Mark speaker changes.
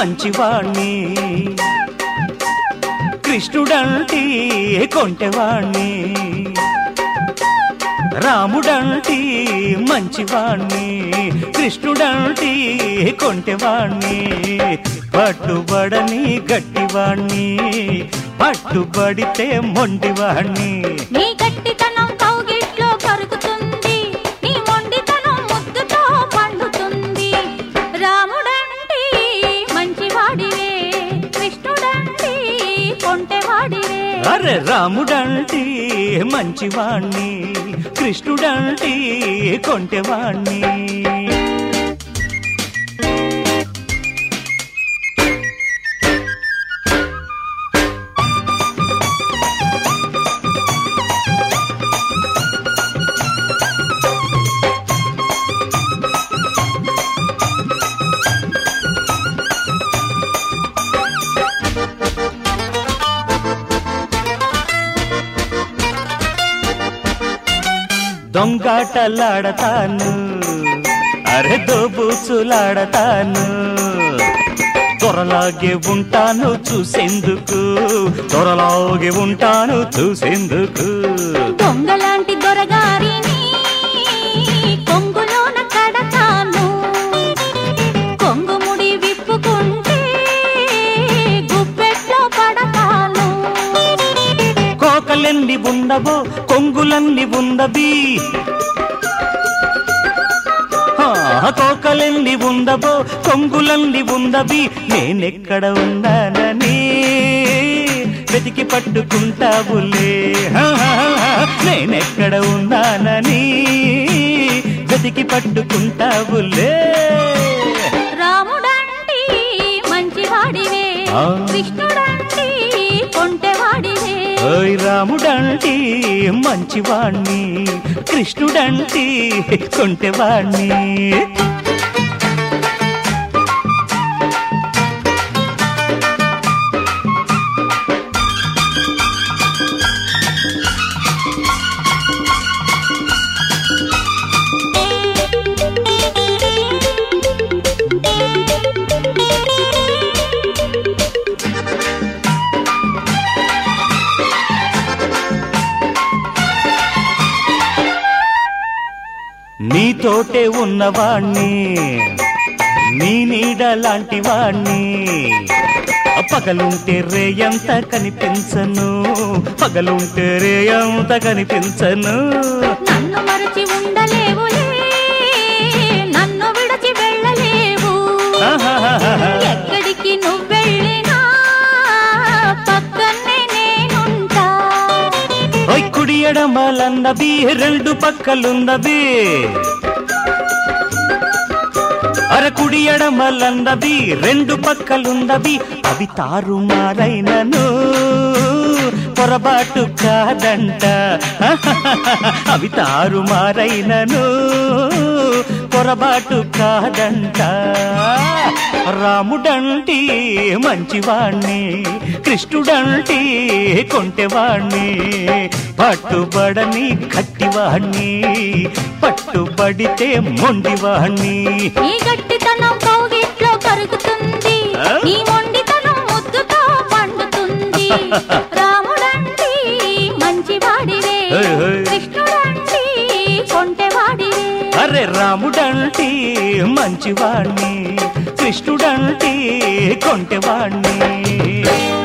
Speaker 1: మంచివాణ్ణి కృష్ణుడంటి కొంటెవాణ్ణి రాముడంటి మంచివాణ్ణి కృష్ణుడంటి కొంటెవాణ్ణి పట్టుబడని గట్టివాణ్ణి పట్టుబడితే మొండివాణ్ణి
Speaker 2: నీ గట్టితనం కౌగిట్లో కరుగుతుంది నీ మొండితనం ముద్దుతో పండుతుంది రాముడంటి మంచివాడివే కృష్ణుడంటి కొంటెవాడివే
Speaker 1: అరే రాముడంటి మంచివాణ్ణి కృష్ణుడంటి కొంటెవాణ్ణి దొంగాటలాడతాను అరే దోబూచులాడతాను త్వరలాగే ఉంటాను చూసేందుకు త్వరలాగే ఉంటాను చూసేందుకు
Speaker 2: దొంగలాంటి దొరగారిని కొంగులోన కడతాను కొంగుముడి విప్పుకుంటే గుప్పెట్లో పడతాను
Speaker 1: కోకలెన్ని ఉండవో కొంగులన్ని ఉండవి ఆ, కోకలెన్ని ఉండవో కొంగులన్ని ఉండవి నేనెక్కడ ఉన్నానని వెతికి పట్టుకుంటావులే హా, హా, హా, నేనెక్కడ ఉన్నానని వెతికి పట్టుకుంటావులే
Speaker 2: రాముడంటి మంచివాడివే
Speaker 1: ఆ.
Speaker 2: కృష్ణుడంటి కొంటెవాడివే
Speaker 1: ఓయ్ రాముడంటి మంచివాణ్ణి కృష్ణుడంటి కొంటెవాణ్ణి నీతోటే ఉన్నవాణ్ణి నీ నీడ లాంటి వాణ్ణి పగలుంటే రేయంత కనిపించను పగలుంటే రేయంత కనిపించను
Speaker 2: నన్ను మరచి ఉండలేవులే నన్ను విడచి వెళ్ళలేవు
Speaker 1: ఆహాహాహా.
Speaker 2: ఎక్కడికి నువ్వెళ్ళినా పక్కనే నేనుంటా
Speaker 1: ఓయ్ కుడి ఎడమలన్నవి రెండు పక్కలున్నవి అర కుడి ఎడమలన్నవి రెండు పక్కలున్నవి అవి తారుమారైనను పొరపాటు కాదంట అవి తారుమారైనను పొరపాటు కాదంట రాముడంటి మంచివాణ్ణి కృష్ణుడంటి కొంటెవాణ్ణి పట్టుబడని గట్టివాణ్ణి పట్టుబడితే మొండివాణ్ణి
Speaker 2: నీ గట్టితనం కౌగిట్లో కరుగుతుంది
Speaker 1: ఆ?
Speaker 2: నీ మొండితనం ముద్దుతో పండుతుంది రాముడంటి మంచివాడివే
Speaker 1: హే, హే.
Speaker 2: కృష్ణుడంటి కొంటెవాడివే
Speaker 1: అరే రాముడంటి మంచివాణ్ణి కృష్ణుడంటి కొంటెవాణ్ణి